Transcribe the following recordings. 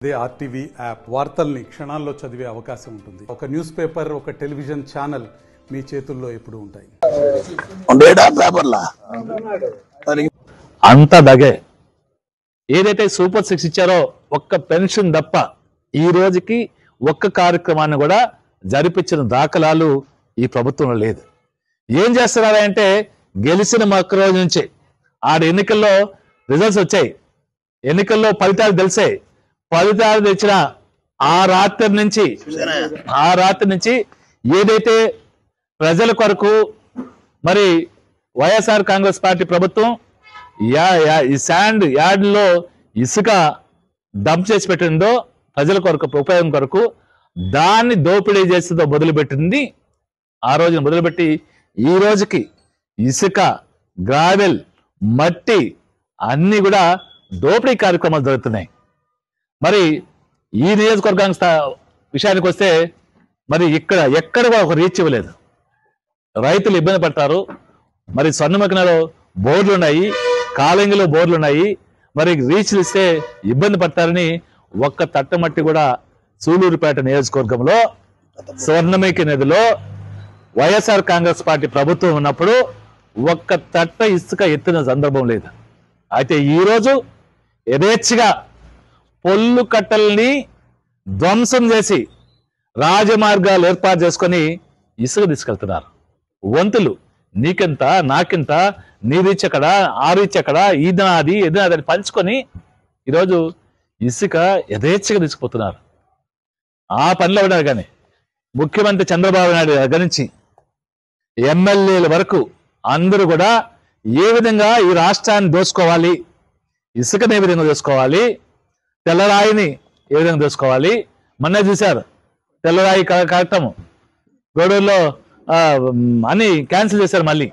అదే RTV app వార్తల్ని క్షణాల్లో చదివే అవకాశం ఉంటుంది ఒక న్యూస్ పేపర్ ఒక టెలివిజన్ ఛానల్ మీ చేతుల్లో ఎప్పుడూ ఉంటాయి ఉండేడా పేపర్లా మరి అంతా దగే ఏదైతే సూపర్ సిక్స్ ఇచ్చారో ఒక్క పెన్షన్ తప్ప ఈ రోజుకి ఒక్క కార్యక్రమాన్ని కూడా జరిపించిన దాఖలాలు ఈ ప్రభుత్వంలో లేదు ఏం చేస్తున్నారంటే గెలిచిన మరొక రోజు నుంచి ఆడ ఎన్నికల్లో రిజల్ట్స్ వచ్చాయి ఎన్నికల్లో ఫలితాలు తెలిసాయి ఫలితాలు తెచ్చిన ఆ రాత్రి నుంచి ఆ రాత్రి నుంచి ఏదైతే ప్రజల కొరకు మరి వైఎస్ఆర్ కాంగ్రెస్ పార్టీ ప్రభుత్వం యా యా- ఈ శాండ్ యార్డ్లో ఇసుక డంప్ చేసి పెట్టిందో ప్రజల కొరకు ఉపయోగం కొరకు దాన్ని దోపిడీ చేసేదో మొదలుపెట్టింది ఆ రోజున మొదలుపెట్టి ఈ రోజుకి ఇసుక గ్రావెల్ మట్టి అన్ని కూడా దోపిడీ కార్యక్రమాలు జరుగుతున్నాయి మరి ఈ నియోజకవర్గానికి స్థా- విషయానికి వస్తే మరి ఇక్కడ ఎక్కడ కూడా ఒక రీచ్ ఇవ్వలేదు రైతులు ఇబ్బంది పడతారు మరి స్వర్ణమకినలో బోర్డులు ఉన్నాయి కాలంగిలో బోర్డులు ఉన్నాయి మరి రీచ్లు ఇస్తే ఇబ్బంది పడతారని ఒక్క తట్టమట్టి కూడా సూలూరుపేట నియోజకవర్గంలో స్వర్ణమేకి నదిలో వైఎస్ఆర్ కాంగ్రెస్ పార్టీ ప్రభుత్వం ఉన్నప్పుడు ఒక్క తట్ట ఇసుక ఎత్తిన సందర్భం లేదు అయితే ఈరోజు యథేచ్ఛగా పొల్లు కట్టల్ని ధ్వంసం చేసి రాజమార్గాలు ఏర్పాటు చేసుకొని ఇసుక తీసుకెళ్తున్నారు వంతులు నీకెంత నాకెంత నీ రీచ్ ఎక్కడ ఆ రీచ్ ఎక్కడ ఇది నాది ఇది నాది అని పంచుకొని ఈరోజు ఇసుక యథేచ్ఛగా తీసుకుపోతున్నారు ఆ పనిలో ఉన్నారు కానీ ముఖ్యమంత్రి చంద్రబాబు నాయుడు దగ్గర నుంచి ఎమ్మెల్యేల వరకు అందరూ కూడా ఏ విధంగా ఈ రాష్ట్రాన్ని దోసుకోవాలి ఇసుకని ఏ విధంగా దోసుకోవాలి తెల్లరాయిని ఏ విధంగా దోసుకోవాలి మొన్నే చూశారు తెల్లరాయి కా- కార్యక్రమం గూడూరులో ఆ, మ్, అని క్యాన్సిల్ చేశారు మళ్ళీ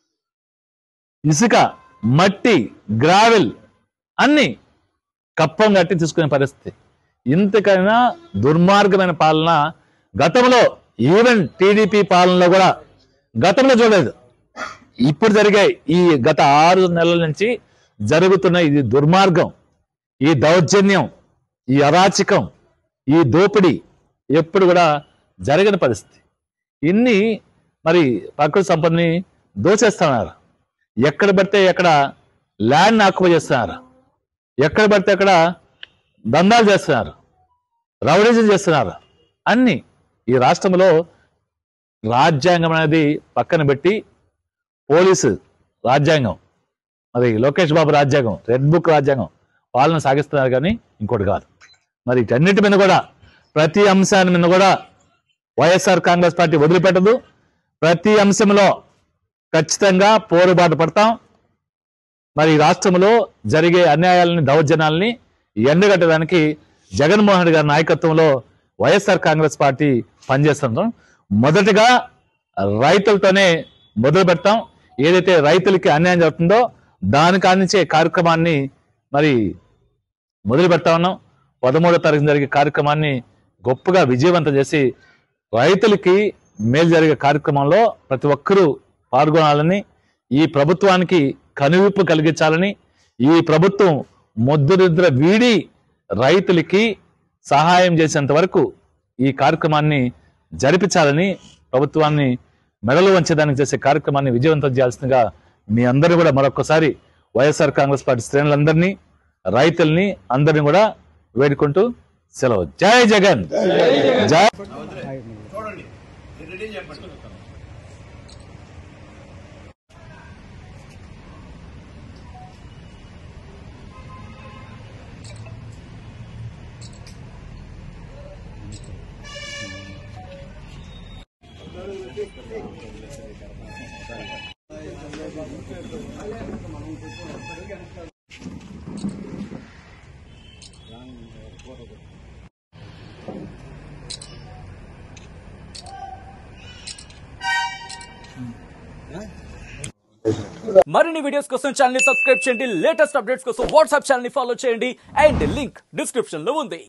ఇసుక మట్టి గ్రావెల్ అన్ని కప్పం కట్టి తీసుకునే పరిస్థితి ఇంతకైనా దుర్మార్గమైన పాలన గతంలో ఈవెన్ టీడీపీ పాలనలో కూడా గతంలో చూడలేదు ఇప్పుడు జరిగే ఈ గత ఆరు నెలల నుంచి జరుగుతున్న ఇది దుర్మార్గం ఈ దౌర్జన్యం ఈ అరాచకం ఈ దోపిడీ ఎప్పుడు కూడా జరగని పరిస్థితి ఇన్ని మరి ప్రకృతి సంపదని దోచేస్తున్నారు ఎక్కడ పడితే ఎక్కడ ల్యాండ్ ఆక్యుపై చేస్తున్నారు ఎక్కడ పడితే అక్కడ దందాలు చేస్తున్నారు రౌడీజం చేస్తున్నారు అన్ని ఈ రాష్ట్రంలో రాజ్యాంగం అనేది పక్కన పెట్టి పోలీసు రాజ్యాంగం మరి లోకేష్ బాబు రాజ్యాంగం రెడ్ బుక్ రాజ్యాంగం పాలన సాగిస్తున్నారు కానీ ఇంకోటి కాదు మరి వీటన్నిటి మీద కూడా ప్రతి అంశాన్ని మీద కూడా వైఎస్ఆర్ కాంగ్రెస్ పార్టీ వదిలిపెట్టదు ప్రతి అంశంలో ఖచ్చితంగా పోరుబాటు పడతాం మరి ఈ రాష్ట్రంలో జరిగే అన్యాయాలని దౌర్జన్యాలని ఎండగట్టడానికి జగన్మోహన్ రెడ్డి గారి నాయకత్వంలో వైఎస్ఆర్ కాంగ్రెస్ పార్టీ పనిచేస్తున్నాం మొదటగా రైతులతోనే మొదలు పెడతాం ఏదైతే రైతులకి అన్యాయం జరుగుతుందో దాని కానించే కార్యక్రమాన్ని మరి మొదలు పెడతా ఉన్నాం పదమూడో తారీఖు జరిగే కార్యక్రమాన్ని గొప్పగా విజయవంతం చేసి రైతులకి మేలు జరిగే కార్యక్రమంలో ప్రతి ఒక్కరూ పాల్గొనాలని ఈ ప్రభుత్వానికి కనువిప్పు కలిగించాలని ఈ ప్రభుత్వం ముద్దునిద్ర వీడి రైతులకి సహాయం చేసేంత వరకు ఈ కార్యక్రమాన్ని జరిపించాలని ప్రభుత్వాన్ని మెడలు వంచడానికి చేసే కార్యక్రమాన్ని విజయవంతం చేయాల్సిందిగా మీ అందరూ కూడా మరొకసారి వైఎస్ఆర్ కాంగ్రెస్ పార్టీ శ్రేణులందరినీ రైతుల్ని అందరినీ కూడా వేడుకుంటూ సెలవు జై జగన్ జై మరిన్ని వీడియోస్ కోసం ఛానల్ ని సబ్స్క్రైబ్ చేయండి లేటెస్ట్ అప్డేట్స్ కోసం వాట్సాప్ ఛానల్ ని ఫాలో చేయండి అండ్ లింక్ డిస్క్రిప్షన్ లో ఉంది